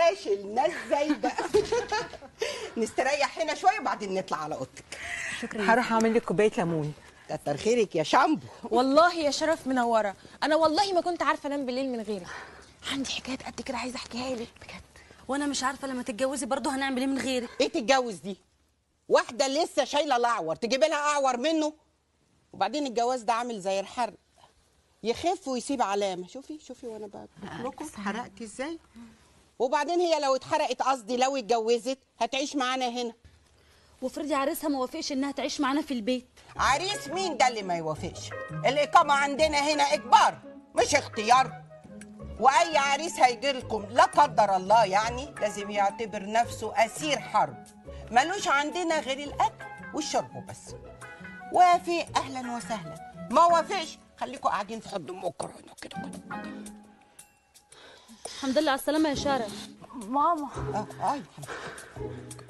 الناس زايده نستريح هنا شويه وبعدين نطلع على اوضتك شكرا هروح اعمل لك كوبايه ليمون كتر خيرك يا شامبو والله يا شرف منوره انا والله ما كنت عارفه انام بالليل من غيرك عندي حكايه قد كده عايزه احكيها لك بجد وانا مش عارفه لما تتجوزي برضه هنعمل ايه من غيرك ايه تتجوز دي واحده لسه شايله الاعور تجيب لها اعور منه وبعدين الجواز ده عامل زي الحرق يخف ويسيب علامه شوفي شوفي وانا بقول لكم حرقت ازاي وبعدين هي لو اتحرقت قصدي لو اتجوزت هتعيش معانا هنا وافرضي عريسها ما وافقش انها تعيش معانا في البيت عريس مين ده اللي ما يوافقش الإقامة عندنا هنا إجبار مش اختيار وأي عريس هيجي لكم لا قدر الله يعني لازم يعتبر نفسه أسير حرب ملوش عندنا غير الأكل والشرب بس وافق أهلا وسهلا ما وافقش خليكم قاعدين في حضن أمكم هنا كده كده الحمد لله على السلامه يا شارع ماما اه اه يا حبيبي.